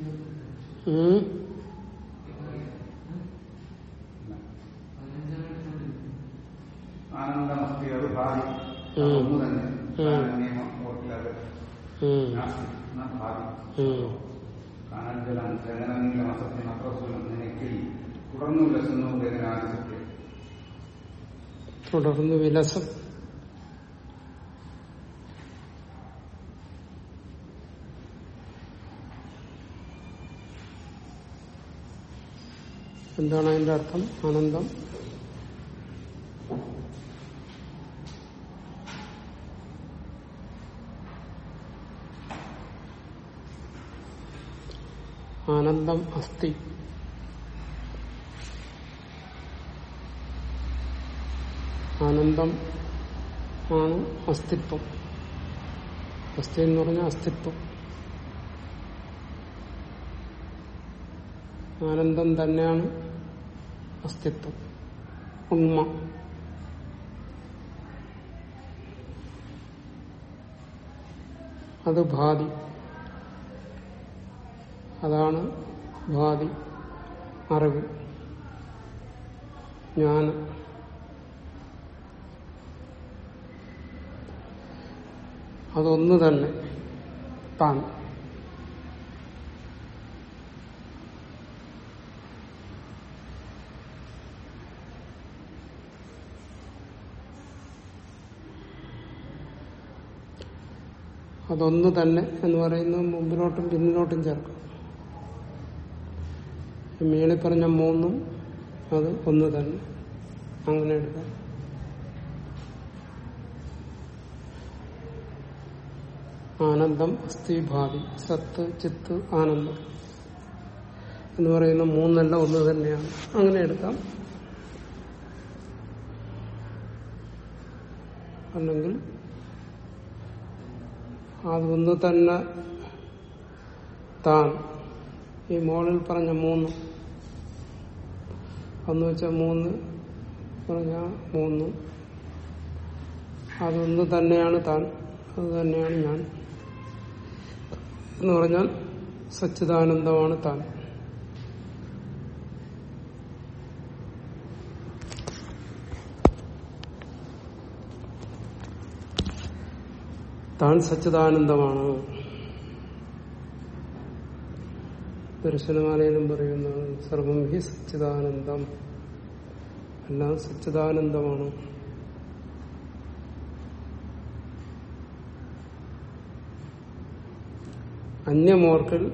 ഉം. ആനന്ദമസ്തി അത് ഭാവി ഉം. ഒന്ന് തന്നെ ഉം. നിയമം ഓർക്കിലത് ഉം. നാസ്തി ന ഭാവി ഉം. കാനഞ്ജലം ജനനീലം അസത്യം അപ്രസൂലം നിനക്കിൽ തുടർന്നു വിലസുന്നു ഗഗനാദിസത്യം തുടർന്ന് വിലസം എന്താണ് അതിന്റെ അർത്ഥം ആനന്ദം ആനന്ദം അസ്ഥി ആനന്ദം ആണ് അസ്തിത്വം അസ്ഥി എന്ന് പറഞ്ഞാൽ അസ്തിത്വം ആനന്ദം തന്നെയാണ് അസ്തിത്വം ഉണ്മ അത് ഭാതി അതാണ് ഭാതി അറിവ് ജ്ഞാനം അതൊന്നു തന്നെ താൻ അതൊന്നു തന്നെ എന്ന് പറയുന്നത് മുമ്പിലോട്ടും പിന്നിലോട്ടും ചേർക്കും ഈ മേളിൽ പറഞ്ഞ മൂന്നും അത് ഒന്ന് തന്നെ അങ്ങനെ എടുക്കാം ആനന്ദം അസ്ഥി ഭാവി സത്ത് ചിത്ത് ആനന്ദം എന്ന് പറയുന്ന മൂന്നെല്ലാം ഒന്ന് തന്നെയാണ് അങ്ങനെ എടുക്കാം അല്ലെങ്കിൽ അതൊന്ന് തന്നെ താൻ ഈ മോളിൽ പറഞ്ഞ മൂന്ന് അന്ന് വെച്ചാൽ മൂന്ന് പറഞ്ഞ മൂന്ന് അതൊന്ന് തന്നെയാണ് താൻ അത് തന്നെയാണ് ഞാൻ എന്ന് പറഞ്ഞാൽ സച്ചിദാനന്ദമാണ് താൻ താൻ സച്ചിദാനന്ദമാണ് ദർശനമാലയിലും പറയുന്നതാണ് സർവം ഹി സച്ചിദാനന്ദം എല്ലാം സച്ചിദാനന്ദമാണ് അന്യമോർക്കൽ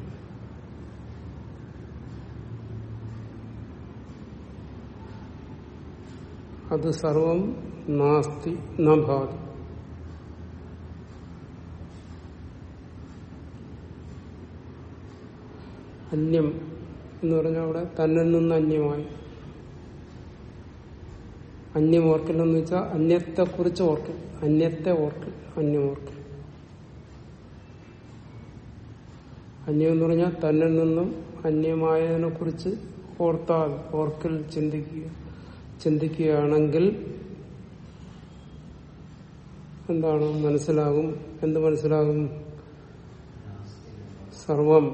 അത് സർവം നാസ്തി നഭാതി അന്യം എന്ന് പറഞ്ഞാൽ അവിടെ തന്നിൽ നിന്ന് അന്യമായി അന്യം ഓർക്കൽ എന്ന് വെച്ചാൽ അന്യത്തെ കുറിച്ച് ഓർക്കൽ അന്യത്തെ ഓർക്കൽ അന്യം ഓർക്കൽ അന്യം എന്ന് പറഞ്ഞാൽ തന്നിൽ നിന്നും അന്യമായതിനെ കുറിച്ച് ഓർത്താൽ ഓർക്കൽ ചിന്തിക്കുക ചിന്തിക്കുകയാണെങ്കിൽ എന്താണ് മനസ്സിലാകും എന്ത് മനസ്സിലാകും സർവം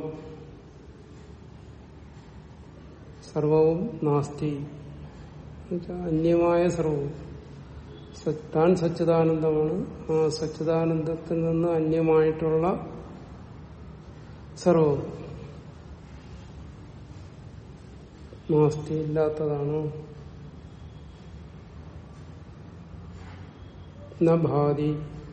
സർവവും നാസ്തി എന്നുവെച്ചാൽ അന്യമായ സർവവും സ- താൻ സച്ചിദാനന്ദമാണ് ആ സച്ചിദാനന്ദത്തിൽ നിന്ന് അന്യമായിട്ടുള്ള സർവവും നാസ്തി ഇല്ലാത്തതാണ് ന ഭാതി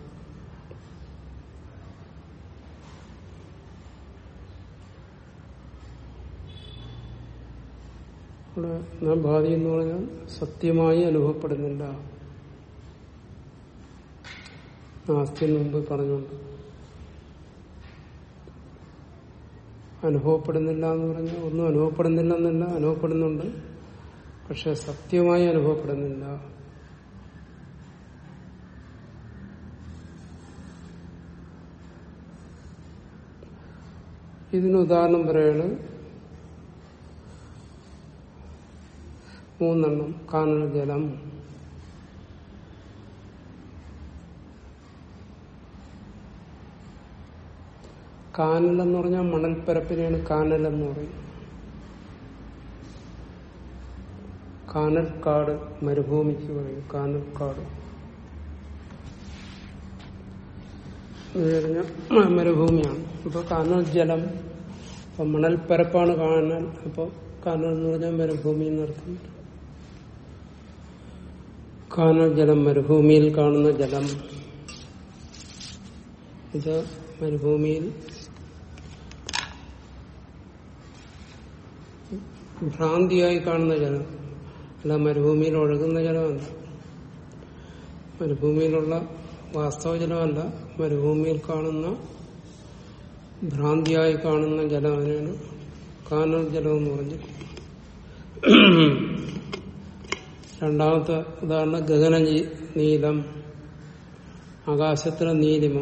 ഇവിടെ ന ഭാതി എന്ന് പറഞ്ഞാൽ സത്യമായി അനുഭവപ്പെടുന്നില്ല നാസ്തിന് മുമ്പ് പറഞ്ഞുകൊണ്ട് അനുഭവപ്പെടുന്നില്ല എന്ന് പറഞ്ഞാൽ ഒന്നും അനുഭവപ്പെടുന്നില്ല എന്നല്ല അനുഭവപ്പെടുന്നുണ്ട് പക്ഷെ സത്യമായി അനുഭവപ്പെടുന്നില്ല ഇതിന് ഉദാഹരണം പറയാണ് മൂന്നെണ്ണം കാനൽ ജലം കാനൽ എന്ന് പറഞ്ഞാൽ മണൽപ്പരപ്പിനെയാണ് കാനൽ എന്ന് പറയുന്നത് കാനൽക്കാട് മരുഭൂമിക്ക് പറയും കാനൽക്കാട് എന്ന് പറഞ്ഞാൽ മ- മരുഭൂമിയാണ് അപ്പൊ കാനൽ ജലം അപ്പൊ മണൽപ്പരപ്പാണ് കാനൽ അപ്പൊ കാനൽ എന്ന് പറഞ്ഞാൽ മരുഭൂമി എന്നർത്ഥം കാനൽ ജലം മരുഭൂമിയിൽ കാണുന്ന ജലം ഇത് മരുഭൂമിയിൽ ഭ്രാന്തിയായി കാണുന്ന ജലം അല്ല മരുഭൂമിയിൽ ഒഴുകുന്ന ജലമല്ല മരുഭൂമിയിലുള്ള വാസ്തവ ജലമല്ല മരുഭൂമിയിൽ കാണുന്ന ഭ്രാന്തിയായി കാണുന്ന ജലം അതിനാണ് കാനൽ ജലം എന്ന് പറഞ്ഞു രണ്ടാമത്തെ ഉദാഹരണം ഗഗന നീ- നീലം ആകാശത്തിലെ നീലിമ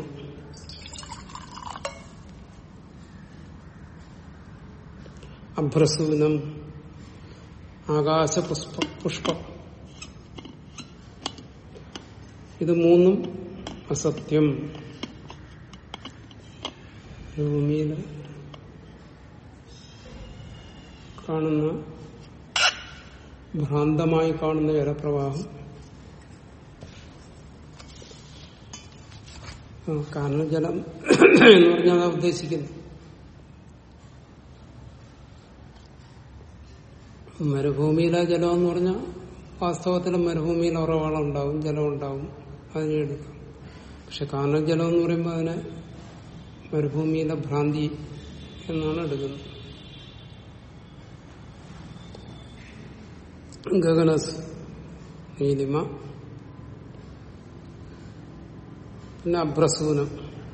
അഭ്രസൂനം ആകാശപുഷ്പ പുഷ്പം ഇത് മൂന്നും അസത്യം ഭൂമിയിൽ കാണുന്ന ഭ്രാന്തമായി കാണുന്ന ജലപ്രവാഹം ആ, കാരണം ജലം എന്ന് പറഞ്ഞാൽ അതാ ഉദ്ദേശിക്കുന്നു മരുഭൂമിയിലെ ജലം എന്ന് പറഞ്ഞാൽ വാസ്തവത്തിൽ മരുഭൂമിയിൽ ഉറവളം ഉണ്ടാവും ജലം ഉണ്ടാവും അതിനെ എടുക്കാം പക്ഷെ കാനൽ ജലം എന്ന് പറയുമ്പോൾ അതിനെ മരുഭൂമിയിലെ ഭ്രാന്തി എന്നാണ് എടുക്കുന്നത് ഗഗനസ് നീലിമ പിന്നെ അഭ്രസൂനം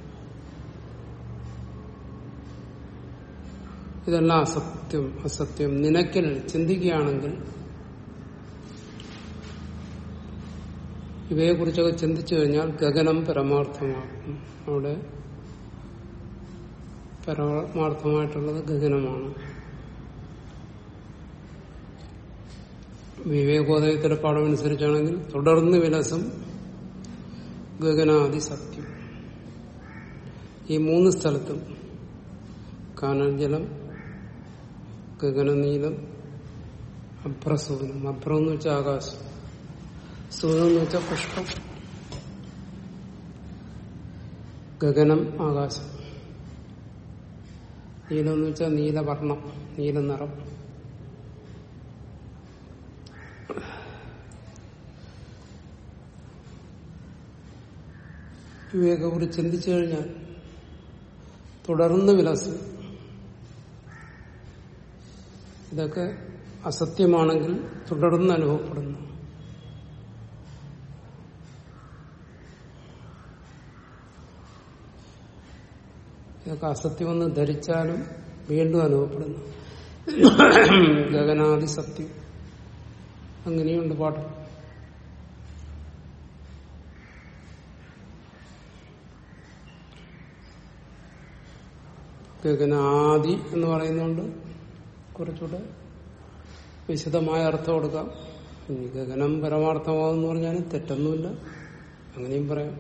ഇതെല്ലാം അസത്യം അസത്യം നിനക്കൽ ചിന്തിക്കുകയാണെങ്കിൽ ഇവയെക്കുറിച്ചൊക്കെ ചിന്തിച്ചു കഴിഞ്ഞാൽ ഗഗനം പരമാർത്ഥമാക്കും അവിടെ പരമാർത്ഥമായിട്ടുള്ളത് ഗഗനമാണ് വിവേകോദയത്തിലെ പാഠമനുസരിച്ചാണെങ്കിൽ തുടർന്ന് വിലസം ഗഗനാദി സത്യം ഈ മൂന്ന് സ്ഥലത്തും കാനൽ ജലം ഗഗനനീലം അഭ്രസൂനം അഭ്രം എന്ന് വെച്ചാൽ ആകാശം സൂനം എന്ന് വെച്ചാൽ പുഷ്പം ഗഗനം ആകാശം നീലം എന്ന് വെച്ചാൽ നീലവർണം നീല നിറം വിവേകപുരി ചിന്തിച്ചു കഴിഞ്ഞാൽ തുടർന്ന് വിലസം ഇതൊക്കെ അസത്യമാണെങ്കിൽ തുടർന്ന് അനുഭവപ്പെടുന്നു ഇതൊക്കെ അസത്യമെന്ന് ധരിച്ചാലും വീണ്ടും അനുഭവപ്പെടുന്നു ഗഗനാദി സത്യം അങ്ങനെയുണ്ട് പാഠം ഗഗനാദി എന്ന് പറയുന്നതുകൊണ്ട് കുറച്ചുകൂടെ വിശദമായ അർത്ഥം കൊടുക്കാം ഇനി ഗഗനം പരമാർത്ഥമാവെന്ന് പറഞ്ഞാൽ തെറ്റൊന്നുമില്ല അങ്ങനെയും പറയാം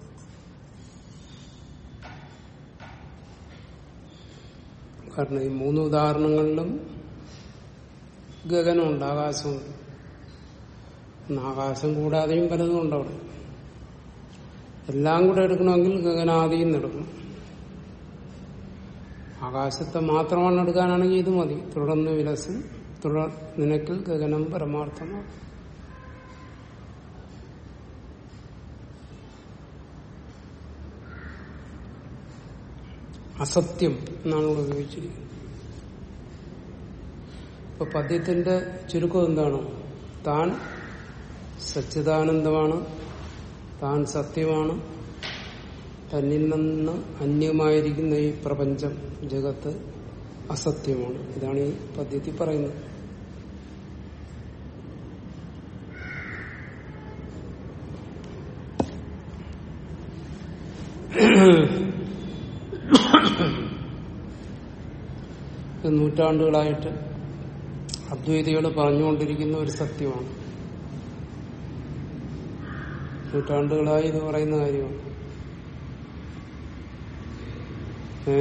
കാരണം ഈ മൂന്ന് ഉദാഹരണങ്ങളിലും ഗഗനമുണ്ട് ആകാശമുണ്ട് ഒന്ന് ആകാശം കൂടാതെയും പലതും ഉണ്ട് അവിടെ എല്ലാം കൂടെ എടുക്കണമെങ്കിൽ ഗഗനാദിയും എടുക്കണം ആകാശത്തെ മാത്രമാണ് എടുക്കാനാണെങ്കിൽ ഇത് മതി തുടർന്ന് വിലസും തുടർ നിനക്കിൽ ഗഗനം പരമാർത്ഥമാണ് അസത്യം എന്നാണ് ഇവിടെ ഉപയോഗിച്ചിരിക്കുന്നത് ഇപ്പൊ പദ്യത്തിന്റെ ചുരുക്കം എന്താണ് താൻ സച്ചിദാനന്ദമാണ് താൻ സത്യമാണ് തന്നിൽ നിന്ന് അന്യമായിരിക്കുന്ന ഈ പ്രപഞ്ചം ജഗത്ത് അസത്യമാണ് ഇതാണ് ഈ പദ്യത്തിൽ പറയുന്നത് ഇത് നൂറ്റാണ്ടുകളായിട്ട് അദ്വൈതികൾ പറഞ്ഞുകൊണ്ടിരിക്കുന്ന ഒരു സത്യമാണ് നൂറ്റാണ്ടുകളായി ഇത് പറയുന്ന കാര്യമാണ് ഏ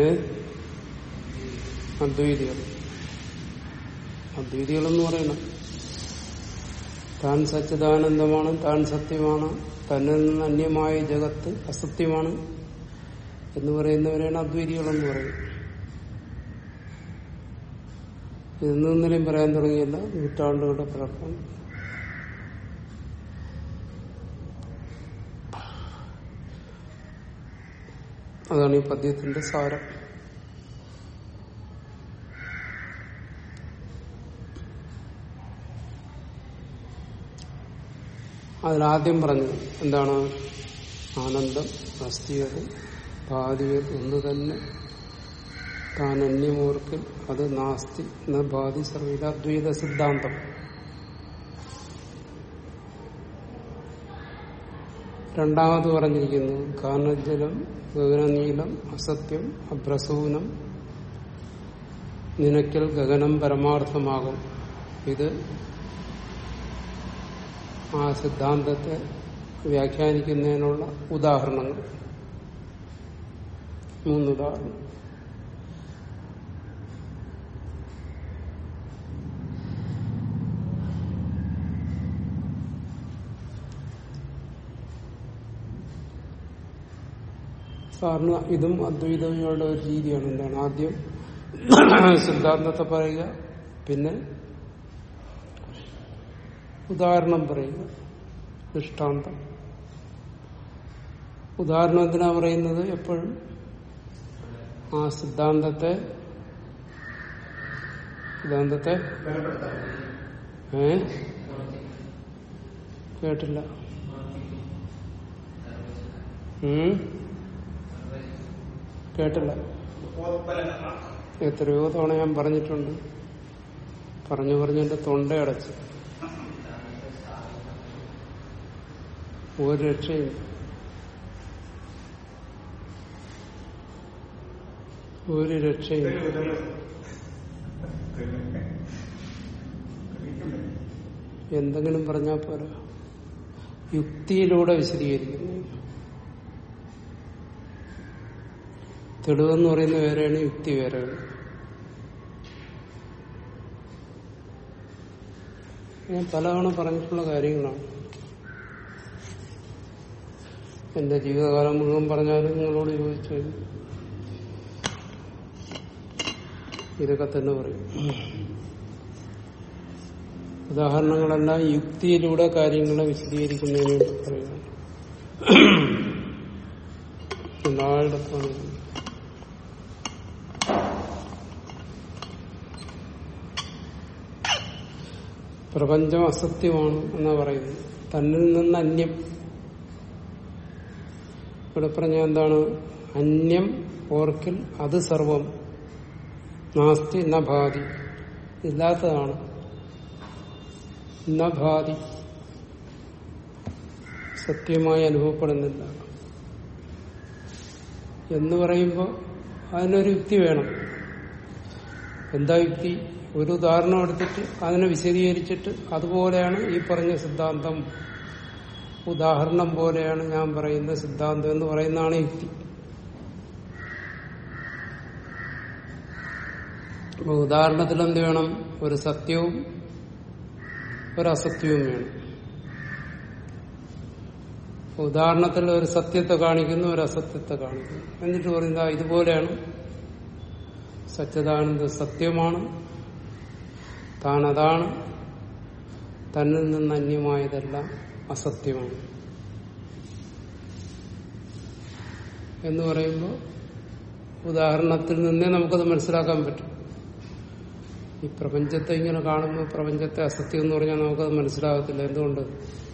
അദ്വൈതികൾ അദ്വൈതികളെന്ന് പറയണം താൻ സച്ചിദാനന്ദമാണ് താൻ സത്യമാണ് തന്നിൽ നിന്ന് അന്യമായ ജഗത്ത് അസത്യമാണ് എന്ന് പറയുന്നവരെയാണ് അദ്വൈതികളെന്ന് പറയുന്നത് ഇന്ന് ഇന്നലെയും പറയാൻ തുടങ്ങിയല്ല നൂറ്റാണ്ടുകളുടെ പഴക്കം അതാണ് ഈ പദ്യത്തിന്റെ സാരം അതിലാദ്യം പറഞ്ഞു എന്താണ് ആനന്ദം അസ്ഥിയത് ബാധിയത് ഒന്ന് തന്നെ താൻ അന്യമോർക്കിൽ അത് നാസ്തി ന ബാധി സർവീത അദ്വൈത സിദ്ധാന്തം രണ്ടാമത് പറഞ്ഞിരിക്കുന്നു കാനജലം ഗഗനനീലം അസത്യം അഭ്രസൂനം നിനക്കൽ ഗഗനം പരമാർത്ഥമാകും ഇത് ആ സിദ്ധാന്തത്തെ വ്യാഖ്യാനിക്കുന്നതിനുള്ള ഉദാഹരണങ്ങൾ മൂന്നുദാഹരണം സാറിന് ഇതും അദ്വൈതയുടെ ഒരു രീതിയാണ് എന്താണ് ആദ്യം സിദ്ധാന്തത്തെ പറയുക പിന്നെ ഉദാഹരണം പറയുക ദൃഷ്ടാന്തം ഉദാഹരണം എന്തിനാ പറയുന്നത് എപ്പോഴും ആ സിദ്ധാന്തത്തെ സിദ്ധാന്തത്തെ ഏ കേട്ടില്ല ഉം കേട്ടില്ല എത്രയോ തവണ ഞാൻ പറഞ്ഞിട്ടുണ്ട് പറഞ്ഞു പറഞ്ഞ് എന്റെ തൊണ്ടയടച്ചു ഒരു രക്ഷയും ഒരു രക്ഷയും എന്തെങ്കിലും പറഞ്ഞാൽ പോരാ യുക്തിയിലൂടെ വിശദീകരിക്കുന്നു തെളിവെന്ന് പറയുന്ന വേറെയാണ് യുക്തി വേറെയാണ് ഞാൻ പലതവണ പറഞ്ഞിട്ടുള്ള കാര്യങ്ങളാണ് എന്റെ ജീവിതകാലം മുഴുവൻ പറഞ്ഞാലും നിങ്ങളോട് ചോദിച്ചു ഇതൊക്കെ തന്നെ പറയും ഉദാഹരണങ്ങളെല്ലാം യുക്തിയിലൂടെ കാര്യങ്ങളെ വിശദീകരിക്കുന്നതിന് വേണ്ടി പറയുകയാണ് എല്ലായിടത്തും പ്രപഞ്ചം അസത്യമാണ് എന്നാ പറയുന്നത് തന്നിൽ നിന്ന് അന്യം ഇവിടെ പറഞ്ഞ എന്താണ് അന്യം ഓർക്കിൽ അത് സർവം നാസ്തി ന ഭാതി ഇല്ലാത്തതാണ് ന ഭാതി സത്യമായി അനുഭവപ്പെടുന്നില്ല എന്ന് പറയുമ്പോൾ അതിനൊരു യുക്തി വേണം എന്താ യുക്തി ഒരു ഉദാഹരണം എടുത്തിട്ട് അതിനെ വിശദീകരിച്ചിട്ട് അതുപോലെയാണ് ഈ പറഞ്ഞ സിദ്ധാന്തം ഉദാഹരണം പോലെയാണ് ഞാൻ പറയുന്ന സിദ്ധാന്തം എന്ന് പറയുന്നതാണ് യുക്തി അപ്പൊ ഉദാഹരണത്തിൽ എന്ത് വേണം ഒരു സത്യവും ഒരു അസത്യവും വേണം ഉദാഹരണത്തിൽ ഒരു സത്യത്തെ കാണിക്കുന്നു ഒരു അസത്യത്തെ കാണിക്കുന്നു എന്നിട്ട് പറയുന്നത് ഇതുപോലെയാണ് സത്യദാനന്ദ സത്യമാണ് താൻ അതാണ് തന്നിൽ നിന്ന് അന്യമായതെല്ലാം അസത്യമാണ് എന്ന് പറയുമ്പോൾ ഉദാഹരണത്തിൽ നിന്നേ നമുക്കത് മനസ്സിലാക്കാൻ പറ്റും ഈ പ്രപഞ്ചത്തെ ഇങ്ങനെ കാണുമ്പോൾ പ്രപഞ്ചത്തെ അസത്യം എന്ന് പറഞ്ഞാൽ നമുക്കത് മനസ്സിലാകത്തില്ല എന്തുകൊണ്ട്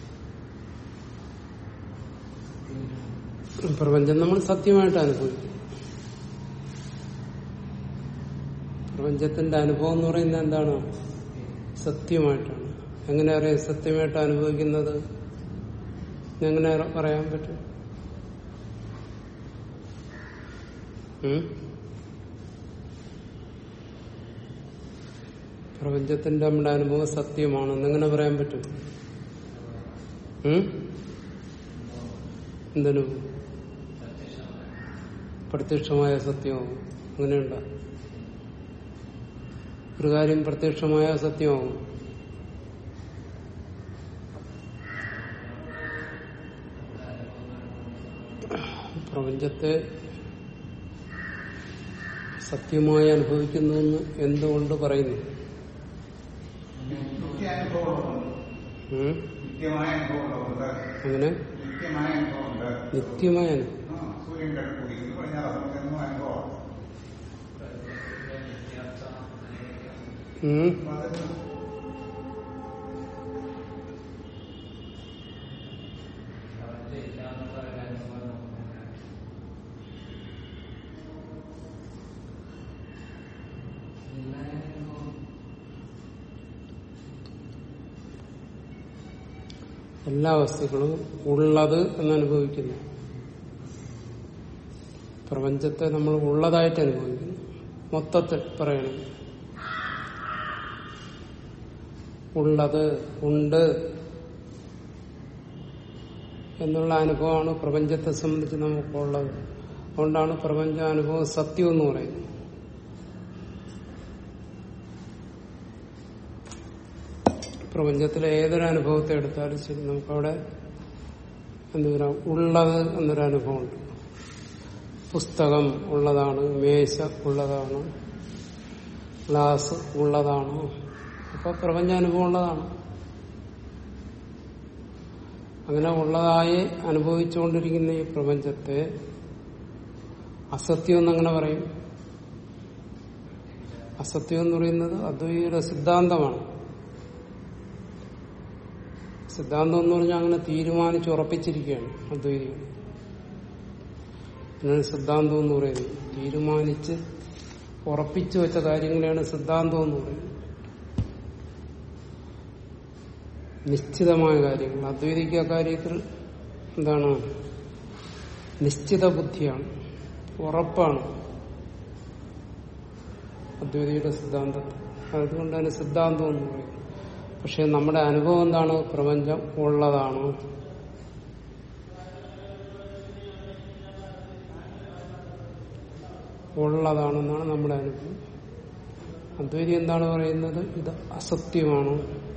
പ്രപഞ്ചം നമ്മൾ സത്യമായിട്ട് അനുഭവിക്കും പ്രപഞ്ചത്തിന്റെ അനുഭവം എന്ന് പറയുന്നത് എന്താണ് സത്യമായിട്ടാണ് എങ്ങനെ അറിയാം സത്യമായിട്ട് അനുഭവിക്കുന്നത് എങ്ങനെ പറയാൻ പറ്റും ഉം? പ്രപഞ്ചത്തിന്റെ നമ്മുടെ അനുഭവം സത്യമാണ് എന്നെങ്ങനെ പറയാൻ പറ്റും ഉം? എന്തനുഭവം പ്രത്യക്ഷമായ സത്യമാവും അങ്ങനെയുണ്ട ഒരു കാര്യം പ്രത്യക്ഷമായ സത്യമാവും പ്രപഞ്ചത്തെ സത്യമായി അനുഭവിക്കുന്നുവെന്ന് എന്തുകൊണ്ട് പറയുന്നു നിത്യാനുഭവമുണ്ട് ഉം? നിത്യമായ അനുഭവമുണ്ട് അങ്ങനെ നിത്യമായ അനുഭവമുണ്ട് നിത്യമായ അനുഭവം ആ, സൂര്യന്റെ അടുത്ത് കുടിക്കുന്നു കഴിഞ്ഞാൽ നമുക്കെന്നും അനുഭവം ഉം? അപ്പൊ അത് എല്ലാ വസ്തുക്കളും ഉള്ളത് എന്നനുഭവിക്കുന്നു പ്രപഞ്ചത്തെ നമ്മൾ ഉള്ളതായിട്ട് അനുഭവിക്കുന്നു മൊത്തത്തിൽ പറയണം ഉള്ളത് ഉണ്ട് എന്നുള്ള അനുഭവമാണ് പ്രപഞ്ചത്തെ സംബന്ധിച്ച് നമുക്കുള്ളത് അതുകൊണ്ടാണ് പ്രപഞ്ചാനുഭവം സത്യം എന്ന് പറയുന്നത് പ്രപഞ്ചത്തിലെ ഏതൊരു അനുഭവത്തെ എടുത്താലും ശരി നമുക്കവിടെ എന്ത് പറയാം ഉള്ളത് എന്നൊരു അനുഭവമുണ്ട് പുസ്തകം ഉള്ളതാണ് മേശ ഉള്ളതാണ് ഗ്ലാസ് ഉള്ളതാണ് അപ്പൊ പ്രപഞ്ചാനുഭവം ഉള്ളതാണ് അങ്ങനെ ഉള്ളതായി അനുഭവിച്ചുകൊണ്ടിരിക്കുന്ന ഈ പ്രപഞ്ചത്തെ അസത്യം എന്നങ്ങനെ പറയും അസത്യം എന്ന് പറയുന്നത് അദ്വൈതയുടെ സിദ്ധാന്തമാണ് സിദ്ധാന്തം എന്ന് പറഞ്ഞാൽ അങ്ങനെ തീരുമാനിച്ച് ഉറപ്പിച്ചിരിക്കുകയാണ് അദ്വൈതികൾ അതിനാണ് സിദ്ധാന്തം എന്ന് പറയുന്നത് തീരുമാനിച്ച് ഉറപ്പിച്ചു വെച്ച കാര്യങ്ങളെയാണ് സിദ്ധാന്തം എന്ന് പറയുന്നത് നിശ്ചിതമായ കാര്യങ്ങൾ അദ്വൈതിക്ക് അക്കാര്യത്തിൽ എന്താണ് നിശ്ചിത ബുദ്ധിയാണ് ഉറപ്പാണ് അദ്വൈതിയുടെ സിദ്ധാന്തത്തിൽ അതുകൊണ്ടാണ് സിദ്ധാന്തം എന്ന് പറയുന്നത് പക്ഷെ നമ്മുടെ അനുഭവം എന്താണ് പ്രപഞ്ചം ഉള്ളതാണ് ഉള്ളതാണെന്നാണ് നമ്മുടെ അനുഭവം അദ്വൈതി എന്താണ് പറയുന്നത് ഇത് അസത്യമാണ്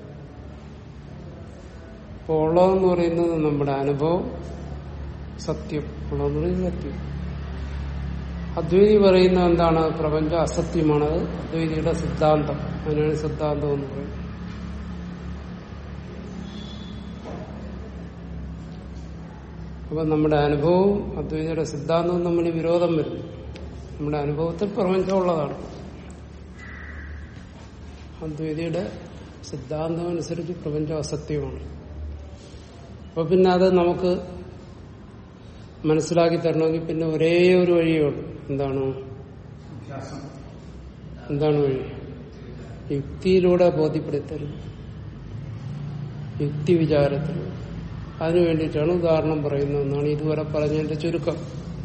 അപ്പോൾ ഉള്ളതെന്ന് പറയുന്നത് നമ്മുടെ അനുഭവം സത്യം ഉള്ളതെന്ന് പറയുന്നത് സത്യം അദ്വൈതി പറയുന്ന എന്താണ് പ്രപഞ്ചം അസത്യമാണ് അത് അദ്വൈതിയുടെ സിദ്ധാന്തം അതിനാണ് സിദ്ധാന്തം എന്ന് പറയുന്നത് അപ്പൊ നമ്മുടെ അനുഭവവും അദ്വൈതയുടെ സിദ്ധാന്തവും തമ്മിൽ വിരോധം വരുന്നു നമ്മുടെ അനുഭവത്തിൽ പ്രപഞ്ചം ഉള്ളതാണ് അദ്വൈതയുടെ സിദ്ധാന്തം അനുസരിച്ച് പ്രപഞ്ചം അസത്യമാണ് അപ്പൊ പിന്നെ അത് നമുക്ക് മനസ്സിലാക്കി തരണമെങ്കിൽ പിന്നെ ഒരേ ഒരു വഴിയേ ഉള്ളൂ എന്താണ് വ്യത്യാസം എന്താണ് വഴി യുക്തിയിലൂടെ ബോധ്യപ്പെടുത്തരുത് യുക്തി വിചാരത്തിൽ അതിനു വേണ്ടിയിട്ടാണ് ഉദാഹരണം പറയുന്നതെന്നാണ് ഇതുവരെ പറഞ്ഞതിന്റെ ചുരുക്കം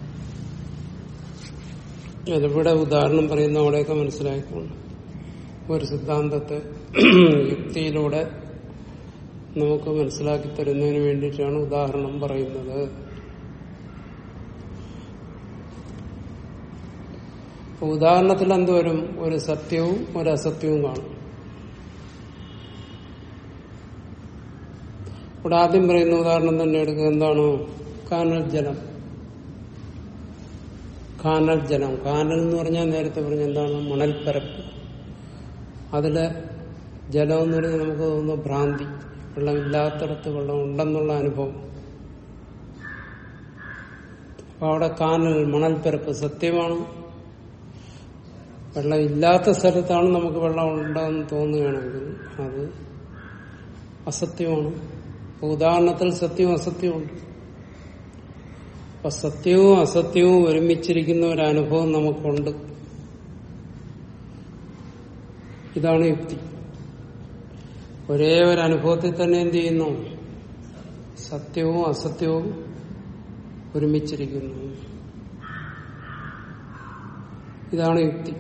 അതിവിടെ ഉദാഹരണം പറയുന്ന അവിടെയൊക്കെ മനസ്സിലാക്കിക്കൊണ്ട് ഒരു സിദ്ധാന്തത്തെ യുക്തിയിലൂടെ നമുക്ക് മനസ്സിലാക്കി തരുന്നതിന് വേണ്ടിയിട്ടാണ് ഉദാഹരണം പറയുന്നത് അപ്പൊ ഉദാഹരണത്തിൽ എന്ത് വരും ഒരു സത്യവും ഒരു അസത്യവും കാണും ഇവിടെ ആദ്യം പറയുന്ന ഉദാഹരണം തന്നെ എടുക്കുക എന്താണ് കാനൽ ജലം കാനൽ ജലം കാനൽ എന്ന് പറഞ്ഞാൽ നേരത്തെ പറഞ്ഞ എന്താണ് മണൽപ്പരപ്പ് അതിലെ ജലം എന്ന് പറഞ്ഞാൽ നമുക്ക് തോന്നുന്നു ഭ്രാന്തി വെള്ളമില്ലാത്തടത്ത് വെള്ളം ഉണ്ടെന്നുള്ള അനുഭവം അപ്പൊ അവിടെ കാനൽ മണൽപ്പരപ്പ് സത്യമാണ് വെള്ളം ഇല്ലാത്ത സ്ഥലത്താണ് നമുക്ക് വെള്ളം ഉണ്ടെന്ന് തോന്നുകയാണെങ്കിൽ അത് അസത്യമാണ് അപ്പൊ ഉദാഹരണത്തിൽ സത്യവും അസത്യവുമുണ്ട് അപ്പൊ സത്യവും അസത്യവും ഒരുമിച്ചിരിക്കുന്ന ഒരു അനുഭവം നമുക്കുണ്ട് ഇതാണ് യുക്തി ഒരേ ഒരു അനുഭവത്തിൽ തന്നെ എന്ത് ചെയ്യുന്നു സത്യവും അസത്യവും ഒരുമിച്ചിരിക്കുന്നു ഇതാണ് യുക്തി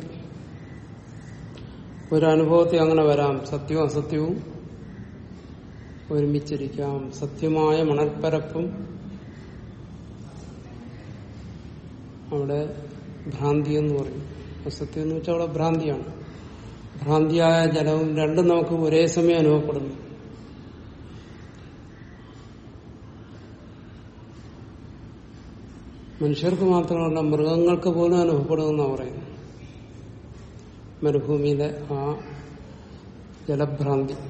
ഒരു അനുഭവത്തിൽ അങ്ങനെ വരാം സത്യവും അസത്യവും ഒരുമിച്ചിരിക്കാം സത്യമായ മണൽപ്പരപ്പും അവിടെ ഭ്രാന്തി എന്ന് പറയും അസത്യം എന്ന് വെച്ചാൽ അവിടെ ഭ്രാന്തിയാണ് ഭ്രാന്തിയായ ജലവും രണ്ടും നമുക്ക് ഒരേ സമയം അനുഭവപ്പെടുന്നു മനുഷ്യർക്ക് മാത്രമല്ല മൃഗങ്ങൾക്ക് പോലും അനുഭവപ്പെടുമെന്നാണ് പറയുന്നത് മരുഭൂമിയിലെ ആ ജലഭ്രാന്തി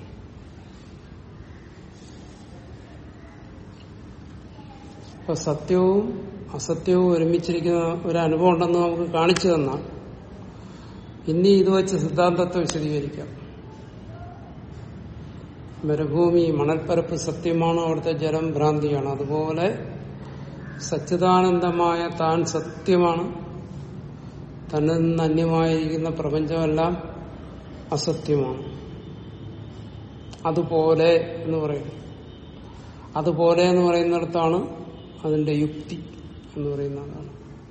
ഇപ്പൊ സത്യവും അസത്യവും ഒരുമിച്ചിരിക്കുന്ന ഒരു അനുഭവം ഉണ്ടെന്ന് നമുക്ക് കാണിച്ചു തന്നാൽ ഇനി ഇത് വെച്ച് സിദ്ധാന്തത്തെ വിശദീകരിക്കാം മരുഭൂമി മണൽപ്പരപ്പ് സത്യമാണ് അവിടുത്തെ ജലം ഭ്രാന്തിയാണ് അതുപോലെ സച്ചിദാനന്ദമായ താൻ സത്യമാണ് തന്നിൽ നിന്ന് അന്യമായിരിക്കുന്ന പ്രപഞ്ചമെല്ലാം അസത്യമാണ് അതുപോലെ എന്ന് പറയും അതുപോലെ എന്ന് പറയുന്നിടത്താണ് അതിന്റെ യുക്തി എന്ന് പറയുന്നതാണ്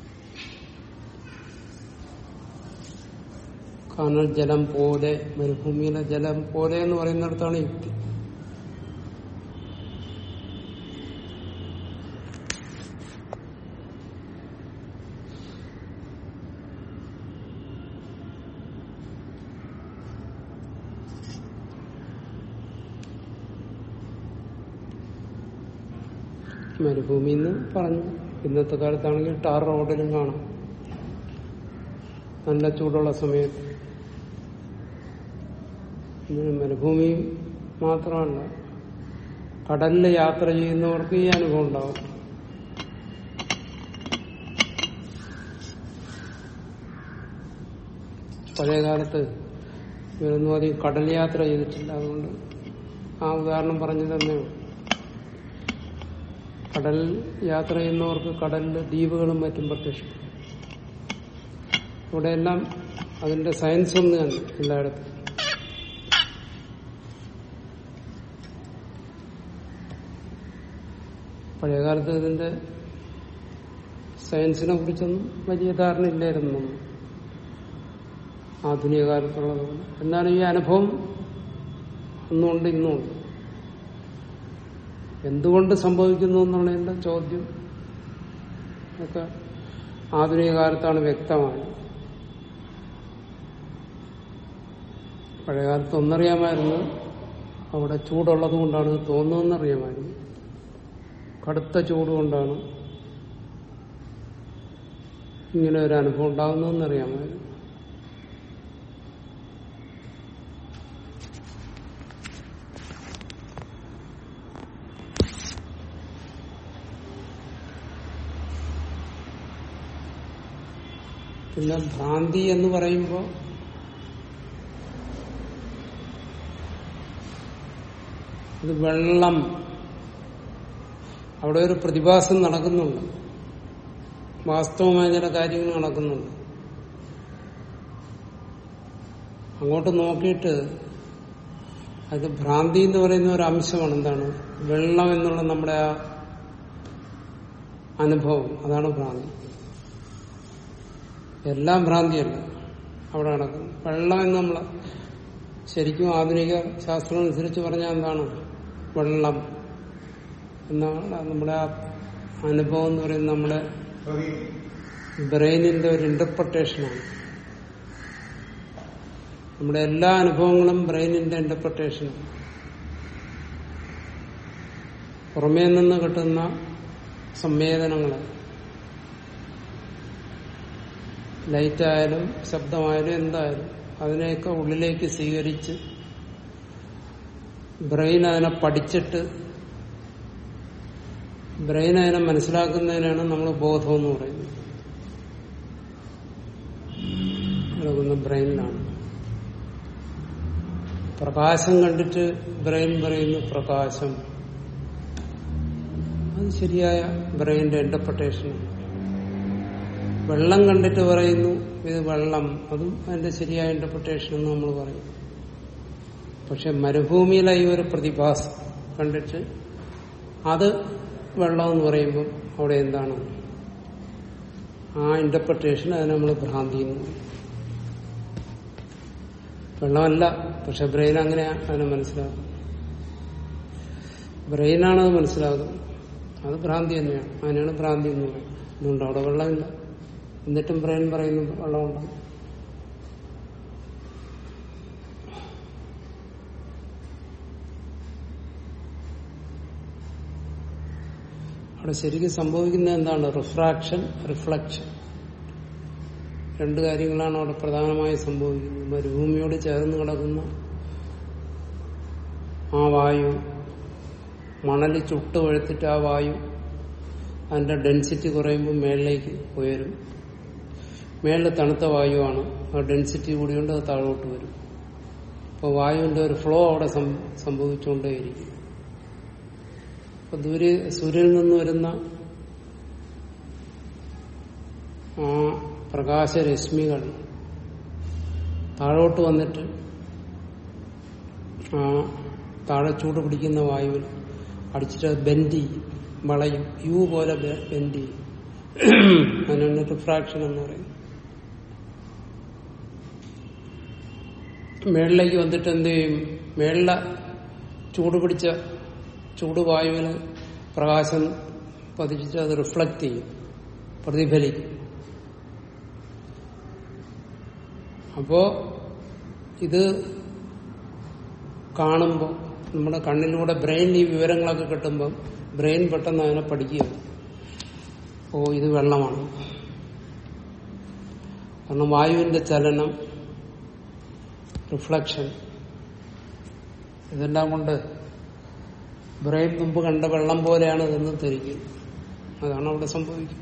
കാനൽ ജലം പോലെ മരുഭൂമിയിലെ ജലം പോലെ എന്ന് പറയുന്നിടത്താണ് യുക്തി മരുഭൂമി എന്ന് പറഞ്ഞു ഇന്നത്തെ കാലത്താണെങ്കിൽ ടാർ റോഡിലും കാണാം നല്ല ചൂടുള്ള സമയത്ത് ഇന്ന് മരുഭൂമി മാത്രമല്ല കടലിൽ യാത്ര ചെയ്യുന്നവർക്ക് ഈ അനുഭവം ഉണ്ടാവും പഴയ കാലത്ത് ഇവരൊന്നും അധികം കടൽ യാത്ര ചെയ്തിട്ടില്ല അതുകൊണ്ട് ആ ഉദാഹരണം പറഞ്ഞു തന്നെ കടൽ യാത്ര ചെയ്യുന്നവർക്ക് കടലിൽ ദ്വീപുകളും മറ്റും പ്രത്യക്ഷപ്പെടും ഇവിടെയെല്ലാം അതിന്റെ സയൻസ് ഒന്ന് തന്നെ എല്ലായിടത്തും പഴയകാലത്ത് ഇതിന്റെ സയൻസിനെ കുറിച്ചൊന്നും വലിയ ധാരണ ഇല്ലായിരുന്നു ആധുനിക കാലത്തുള്ളതുകൊണ്ട് എന്നാലും ഈ അനുഭവം ഒന്നുകൊണ്ട് ഇന്നുമുണ്ട് എന്തുകൊണ്ട് സംഭവിക്കുന്നു എന്നുള്ളതിന്റെ ചോദ്യം ഒക്കെ ആധുനിക കാലത്താണ് വ്യക്തമായത് പഴയകാലത്ത് ഒന്നറിയാമായിരുന്നു അവിടെ ചൂടുള്ളത് കൊണ്ടാണ് ഇത് തോന്നുന്നതെന്നറിയാമായിരുന്നു കടുത്ത ചൂട് കൊണ്ടാണ് ഇങ്ങനെ ഒരു അനുഭവം ഉണ്ടാകുന്നതെന്നറിയാമായിരുന്നു പിന്നെ ഭ്രാന്തി എന്ന് പറയുമ്പോൾ ഇത് വെള്ളം അവിടെ ഒരു പ്രതിഭാസം നടക്കുന്നുണ്ട് വാസ്തവമായ ചില കാര്യങ്ങൾ നടക്കുന്നുണ്ട് അങ്ങോട്ട് നോക്കിയിട്ട് അത് ഭ്രാന്തി എന്ന് പറയുന്ന ഒരു അംശമാണ് എന്താണ് വെള്ളം എന്നുള്ള നമ്മുടെ ആ അനുഭവം അതാണ് ഭ്രാന്തി എല്ലാം ഭ്രാന്തിയല്ല അവിടെ നടക്കുന്നു വെള്ളം എന്ന് നമ്മൾ ശരിക്കും ആധുനിക ശാസ്ത്രം അനുസരിച്ച് പറഞ്ഞാൽ എന്താണ് വെള്ളം എന്നാണ് നമ്മുടെ ആ അനുഭവം എന്ന് പറയുന്നത് നമ്മുടെ പ്രതി ബ്രെയിനിന്റെ ഒരു ഇന്റർപ്രിട്ടേഷനാണ് നമ്മുടെ എല്ലാ അനുഭവങ്ങളും ബ്രെയിനിന്റെ ഇന്റർപ്രിട്ടേഷനാണ് പുറമേ നിന്ന് കിട്ടുന്ന സംവേദനങ്ങളെ ലൈറ്റായാലും ശബ്ദമായാലും എന്തായാലും അതിനെയൊക്കെ ഉള്ളിലേക്ക് സ്വീകരിച്ച് ബ്രെയിൻ അതിനെ പഠിച്ചിട്ട് ബ്രെയിൻ അതിനെ മനസ്സിലാക്കുന്നതിനാണ് നമ്മൾ ബോധം എന്ന് പറയുന്നത് നടക്കുന്ന ബ്രെയിനിലാണ് പ്രകാശം കണ്ടിട്ട് ബ്രെയിൻ പറയുന്നു പ്രകാശം അത് ശരിയായ ബ്രെയിനിന്റെ ഇന്റർപ്രിട്ടേഷനാണ് വെള്ളം കണ്ടിട്ട് പറയുന്നു ഇത് വെള്ളം അതും അതിന്റെ ശരിയായ ഇന്റർപ്രിട്ടേഷൻ എന്ന് നമ്മൾ പറയും പക്ഷെ മരുഭൂമിയിലെ ഈ ഒരു പ്രതിഭാസം കണ്ടിട്ട് അത് വെള്ളം എന്ന് പറയുമ്പോൾ അവിടെ എന്താണ് ആ ഇന്റർപ്രിട്ടേഷൻ അതിനെ നമ്മൾ ഭ്രാന്തി എന്ന് പറയും വെള്ളമല്ല പക്ഷെ ബ്രെയിൻ അങ്ങനെ അതിനെ മനസ്സിലാക്കും ബ്രെയിനാണ് അത് മനസ്സിലാക്കുന്നത് അത് ഭ്രാന്തി തന്നെയാണ് അതിനാണ് ഭ്രാന്തി എന്ന് പറയുന്നത് അതുകൊണ്ട് അവിടെ വെള്ളമില്ല എന്നിട്ടും ബ്രെയിൻ പറയുന്നു വെള്ളമുണ്ട് അവിടെ ശരിക്കും സംഭവിക്കുന്നത് എന്താണ് റിഫ്രാക്ഷൻ റിഫ്ലക്ഷൻ രണ്ട് കാര്യങ്ങളാണ് അവിടെ പ്രധാനമായി സംഭവിക്കുന്നത് മരുഭൂമിയോട് ചേർന്ന് കിടക്കുന്ന ആ വായു മണൽ ചുട്ട് വഴുത്തിട്ട് ആ വായു അതിന്റെ ഡെൻസിറ്റി കുറയുമ്പോൾ മേളിലേക്ക് ഉയരും മേളിൽ തണുത്ത വായുവാണ് ആ ഡെൻസിറ്റി കൂടിയുണ്ട് അത് താഴോട്ട് വരും അപ്പോൾ വായുവിന്റെ ഒരു ഫ്ലോ അവിടെ സം- സംഭവിച്ചുകൊണ്ടേയിരിക്കും അപ്പൊ ദൂരെ സൂര്യനിൽ നിന്ന് വരുന്ന ആ പ്രകാശരശ്മികൾ താഴോട്ട് വന്നിട്ട് ആ താഴെ ചൂട് പിടിക്കുന്ന വായുവിൽ അടിച്ചിട്ട് അത് ബെൻഡ് ചെയ്യും വളയും യു പോലെ ബെ- ബെൻഡ് ചെയ്യും അതിനാണ് റിഫ്രാക്ഷൻ എന്ന് പറയുന്നത് മേളിലേക്ക് വന്നിട്ട് എന്ത് ചെയ്യും മേളിലെ ചൂട് പിടിച്ച ചൂട് വായുവിന് പ്രകാശം പതിച്ചിട്ട് അത് റിഫ്ലക്ട് ചെയ്യും പ്രതിഫലിക്കും അപ്പോ ഇത് കാണുമ്പോൾ നമ്മുടെ കണ്ണിലൂടെ ബ്രെയിനിൽ ഈ വിവരങ്ങളൊക്കെ കിട്ടുമ്പം ബ്രെയിൻ പെട്ടെന്ന് അതിനെ പഠിക്കുക ഓ ഇത് വെള്ളമാണ് കാരണം വായുവിന്റെ ചലനം റിഫ്ലക്ഷൻ ഇതെല്ലാം കൊണ്ട് ബ്രെയിൻ മുമ്പ് കണ്ട വെള്ളം പോലെയാണ് ഇതെന്ന് ധരിക്കുന്നത് അതാണ് അവിടെ സംഭവിക്കുന്നത്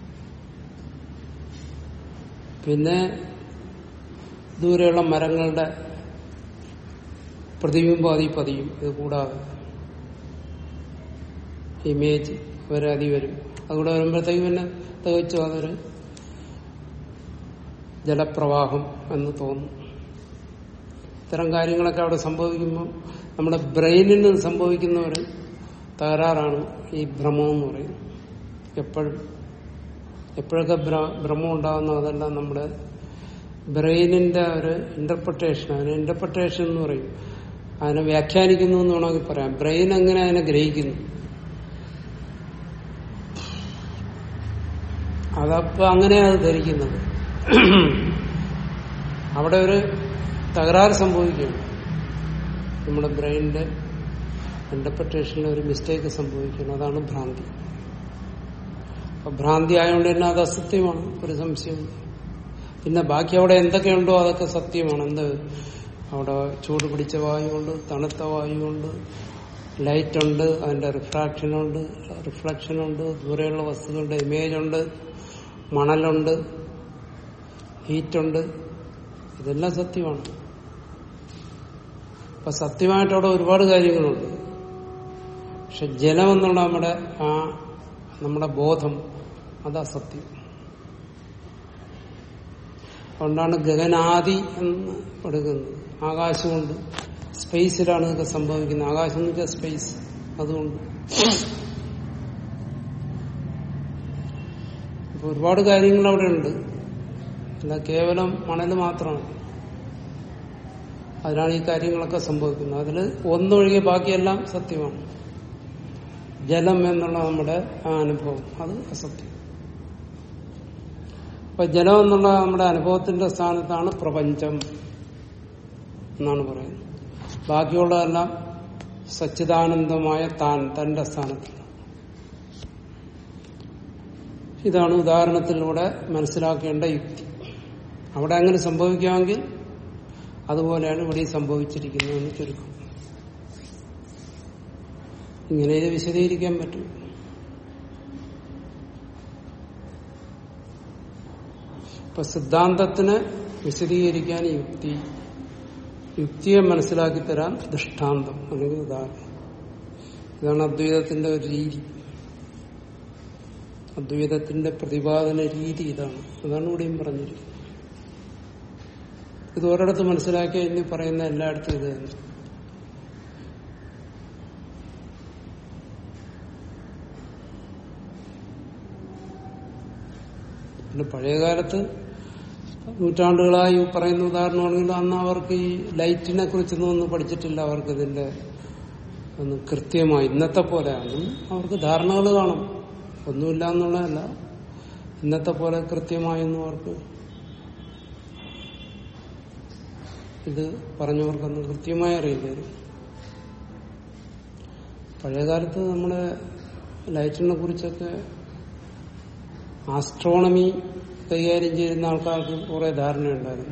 പിന്നെ ദൂരെയുള്ള മരങ്ങളുടെ പ്രതിബിംബം അതി പതിയും ഇത് കൂടാതെ ഇമേജ് വരെ അതി വരും അതുകൂടെ വരുമ്പോഴത്തേക്കും പിന്നെ തികച്ചും അതൊരു ജലപ്രവാഹം എന്ന് തോന്നും ഇത്തരം കാര്യങ്ങളൊക്കെ അവിടെ സംഭവിക്കുമ്പോൾ നമ്മുടെ ബ്രെയിനിന് സംഭവിക്കുന്ന ഒരു തകരാറാണ് ഈ ഭ്രമം എന്ന് പറയുന്നത് എപ്പോഴും എപ്പോഴൊക്കെ ഭ്ര- ഭ്രമം ഉണ്ടാകുന്നു അതെല്ലാം നമ്മുടെ ബ്രെയിനിന്റെ ഒരു ഇന്റർപ്രിട്ടേഷൻ അതിന് ഇന്റർപ്രിട്ടേഷൻ എന്ന് പറയും അതിനെ വ്യാഖ്യാനിക്കുന്നു എന്ന് വേണമെങ്കിൽ പറയാം ബ്രെയിൻ എങ്ങനെ അതിനെ ഗ്രഹിക്കുന്നു അതപ്പോ അങ്ങനെയാണ് അത് ധരിക്കുന്നത് അവിടെ ഒരു തകരാറ് സംഭവിക്കുകയാണ് നമ്മുടെ ബ്രെയിനിന്റെ ഇന്റർപ്രിട്ടേഷനിൽ ഒരു മിസ്റ്റേക്ക് സംഭവിക്കണം അതാണ് ഭ്രാന്തി അപ്പൊ ഭ്രാന്തി ആയതുകൊണ്ട് തന്നെ അത് അസത്യമാണ് ഒരു സംശയമില്ല പിന്നെ ബാക്കി അവിടെ എന്തൊക്കെയുണ്ടോ അതൊക്കെ സത്യമാണ് എന്ത് അവിടെ ചൂട് പിടിച്ച വായുണ്ട് തണുത്ത വായുണ്ട് ലൈറ്റ് ഉണ്ട് അതിന്റെ റിഫ്രാക്ഷൻ ഉണ്ട് റിഫ്ലക്ഷൻ ഉണ്ട് ദൂരെയുള്ള വസ്തുക്കളുടെ ഇമേജ് ഉണ്ട് മണലുണ്ട് ഹീറ്റുണ്ട് ഇതെല്ലാം സത്യമാണ് അപ്പൊ സത്യമായിട്ട് അവിടെ ഒരുപാട് കാര്യങ്ങളുണ്ട് പക്ഷെ ജലം എന്നുള്ള നമ്മുടെ ആ നമ്മുടെ ബോധം അത് അസത്യം അതുകൊണ്ടാണ് ഗഗനാദി എന്ന് എടുക്കുന്നത് ആകാശമുണ്ട് സ്പേസിലാണ് ഇതൊക്കെ സംഭവിക്കുന്നത് ആകാശം എന്ന് വെച്ചാൽ സ്പേസ് അതുകൊണ്ട് അപ്പൊ ഒരുപാട് കാര്യങ്ങൾ അവിടെ ഉണ്ട് അല്ല കേവലം മണല് മാത്രമാണ് അതിനാണ് ഈ കാര്യങ്ങളൊക്കെ സംഭവിക്കുന്നത് അതിൽ ഒന്നൊഴികെ ബാക്കിയെല്ലാം സത്യമാണ് ജലം എന്നുള്ള നമ്മുടെ ആ അനുഭവം അത് അസത്യം അപ്പൊ ജലം എന്നുള്ള നമ്മുടെ അനുഭവത്തിന്റെ സ്ഥാനത്താണ് പ്രപഞ്ചം എന്നാണ് പറയുന്നത് ബാക്കിയുള്ളതെല്ലാം സച്ചിദാനന്ദമായ താൻ തന്റെ സ്ഥാനത്തിൽ ഇതാണ് ഉദാഹരണത്തിലൂടെ മനസ്സിലാക്കേണ്ട യുക്തി അവിടെ അങ്ങനെ സംഭവിക്കാമെങ്കിൽ അതുപോലെയാണ് ഇവിടെ സംഭവിച്ചിരിക്കുന്നതെന്ന് ചുരുക്കം ഇങ്ങനെ ഇത് വിശദീകരിക്കാൻ പറ്റും ഇപ്പൊ സിദ്ധാന്തത്തിന് വിശദീകരിക്കാൻ യുക്തി യുക്തിയെ മനസ്സിലാക്കി തരാൻ ദൃഷ്ടാന്തം അല്ലെങ്കിൽ ഉദാഹരണം ഇതാണ് അദ്വൈതത്തിന്റെ ഒരു രീതി അദ്വൈതത്തിന്റെ പ്രതിപാദന രീതി ഇതാണ് അതാണ് ഇവിടെയും പറഞ്ഞിരിക്കുന്നത് ഇത് ഒരിടത്ത് മനസ്സിലാക്കിയ ഇനി പറയുന്ന എല്ലായിടത്തും ഇത് തന്നെ പിന്നെ പഴയകാലത്ത് നൂറ്റാണ്ടുകളായി പറയുന്ന ഉദാഹരണമാണെങ്കിൽ അന്ന് അവർക്ക് ഈ ലൈറ്റിനെ കുറിച്ചൊന്നും ഒന്നും പഠിച്ചിട്ടില്ല അവർക്ക് ഇതിന്റെ ഒന്ന് കൃത്യമായി ഇന്നത്തെ പോലെ അന്നും അവർക്ക് ധാരണകൾ കാണും ഒന്നുമില്ല എന്നുള്ളതല്ല ഇന്നത്തെ പോലെ കൃത്യമായൊന്നും അവർക്ക് ഇത് പറഞ്ഞവർക്കൊന്നും കൃത്യമായി അറിയില്ലായിരുന്നു പഴയകാലത്ത് നമ്മുടെ ലൈറ്റിനെ കുറിച്ചൊക്കെ ആസ്ട്രോണമി കൈകാര്യം ചെയ്യുന്ന ആൾക്കാർക്ക് കുറെ ധാരണയുണ്ടായിരുന്നു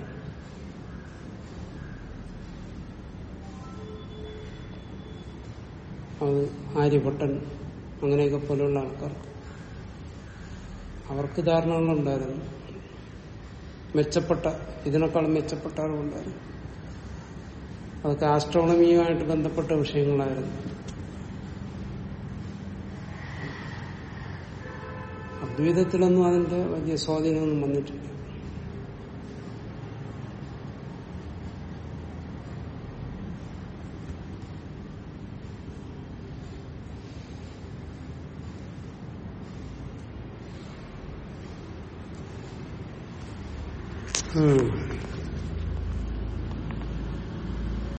അത് ആര്യഭട്ടൻ അങ്ങനെയൊക്കെ പോലെയുള്ള ആൾക്കാർക്ക് അവർക്ക് ധാരണകളുണ്ടായിരുന്നു മെച്ചപ്പെട്ട ഇതിനേക്കാളും മെച്ചപ്പെട്ട അറിവുണ്ടായിരുന്നു അതൊക്കെ ആസ്ട്രോണമിയുമായിട്ട് ബന്ധപ്പെട്ട വിഷയങ്ങളായിരുന്നു അദ്വൈതത്തിലൊന്നും അതിന്റെ വലിയ സ്വാധീനമൊന്നും വന്നിട്ടില്ല ഉം